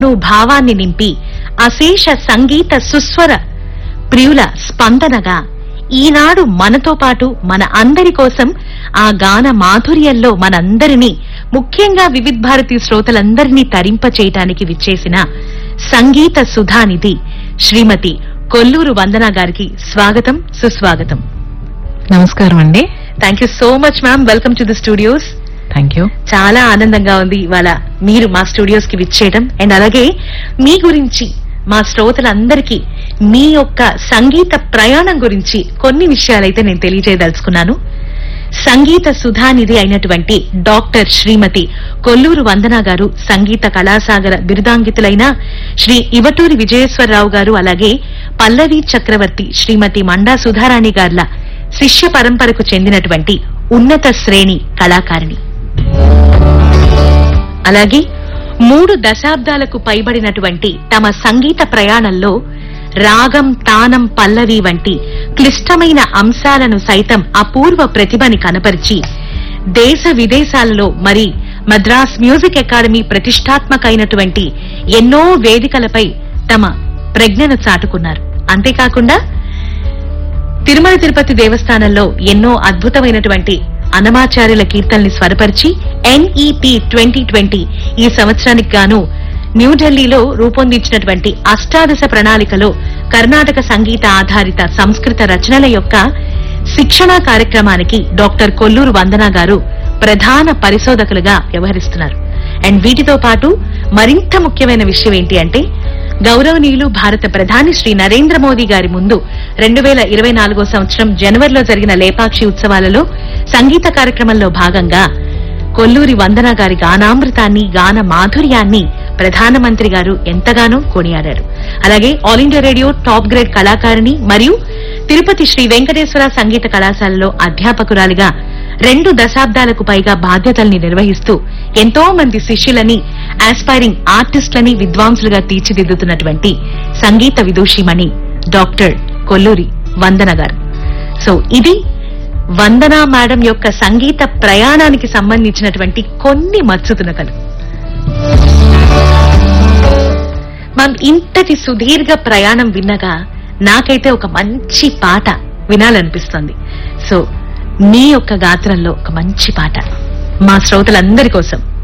ఎంతో భావాన్ని నింపి అశేష సంగీత సుస్వర ప్రియుల స్పందనగా ఈనాడు మనతో పాటు మన అందరి కోసం ఆ గాన మాధుర్యంలో మనందరినీ ముఖ్యంగా వివిధ్ భారతి శ్రోతలందరినీ తరింప చేయటానికి విచ్చేసిన సంగీత సుధానిధి శ్రీమతి కొల్లూరు వందన గారికి స్వాగతం సుస్వాగతం నమస్కారం అండి thank you so much ma'am welcome to the studios thank you చాలా ఆనందంగా ఉంది ఇవాళ మీరు మా స్టూడియోస్ కి విచ్చేయడం అండ్ అలాగే మీ గురించి మా శ్రోతలందరికీ మీ యొక్క సంగీత ప్రయాణం గురించి కొన్ని విషయాలైతే నేను తెలియజేయదలుచుకున్నాను సంగీత సుధానిధి అయినటువంటి డాక్టర్ శ్రీమతి కొల్లూరు వందన గారు సంగీత కళాసాగర బిరుదాంగితులైన శ్రీ ఇవటూరి విజయేశ్వరరావు గారు అలాగే పల్లవి చక్రవర్తి శ్రీమతి మండా సుధారాణి గార్ల శిష్య పరంపరకు చెందినటువంటి ఉన్నత శ్రేణి కళాకారిణి అలాగే మూడు దశాబ్దాలకు పైబడినటువంటి తమ సంగీత ప్రయాణంలో రాగం తానం పల్లవి వంటి క్లిష్టమైన అంశాలను సైతం అపూర్వ ప్రతిభని కనపరిచి దేశ విదేశాలలో మరి మద్రాస్ మ్యూజిక్ అకాడమీ ప్రతిష్టాత్మకైనటువంటి ఎన్నో వేదికలపై తమ ప్రజ్ఞను చాటుకున్నారు అంతేకాకుండా తిరుమల తిరుపతి దేవస్థానంలో ఎన్నో అద్భుతమైనటువంటి అనమాచార్యుల కీర్తనల్ని స్వరపరిచి ఎన్ఈపి ట్వంటీ ట్వంటీ ఈ సంవత్సరానికి గాను న్యూఢిల్లీలో రూపొందించినటువంటి అష్టాదశ ప్రణాళికలో కర్ణాటక సంగీత ఆధారిత సంస్కృత రచనల యొక్క శిక్షణా కార్యక్రమానికి డాక్టర్ కొల్లూరు వందన గారు ప్రధాన పరిశోధకులుగా వ్యవహరిస్తున్నారు అండ్ వీటితో పాటు మరింత ముఖ్యమైన విషయం ఏంటి అంటే గౌరవనీయులు భారత ప్రధాని శ్రీ నరేంద్ర మోదీ గారి ముందు రెండు వేల ఇరవై నాలుగో సంవత్సరం జనవరిలో జరిగిన లేపాక్షి ఉత్సవాలలో సంగీత కార్యక్రమంలో భాగంగా కొల్లూరి వందన గారి గానామృతాన్ని గాన మాధుర్యాన్ని ప్రధానమంత్రి గారు ఎంతగానో కొనియాడారు అలాగే All India Radio top grade కళాకారిణి మరియు తిరుపతి శ్రీ వెంకటేశ్వర సంగీత కళాశాలలో అధ్యాపకురాలిగా రెండు దశాబ్దాలకు పైగా బాధ్యతల్ని నిర్వహిస్తూ ఎంతో మంది శిష్యులని ఆస్పైరింగ్ ఆర్టిస్టులని విద్వాంసులుగా తీర్చిదిద్దుతున్నటువంటి సంగీత విదూషిమణి డాక్టర్ కొల్లూరి వందన గారు సో ఇది వందనా మేడం యొక్క సంగీత ప్రయాణానికి సంబంధించినటువంటి కొన్ని మత్సుతునకలు మనం ఇంతటి సుదీర్ఘ ప్రయాణం విన్నగా నాకైతే ఒక మంచి పాట వినాలనిపిస్తుంది సో మీ యొక్క గాత్రంలో ఒక మంచి పాట మా శ్రోతలందరి కోసం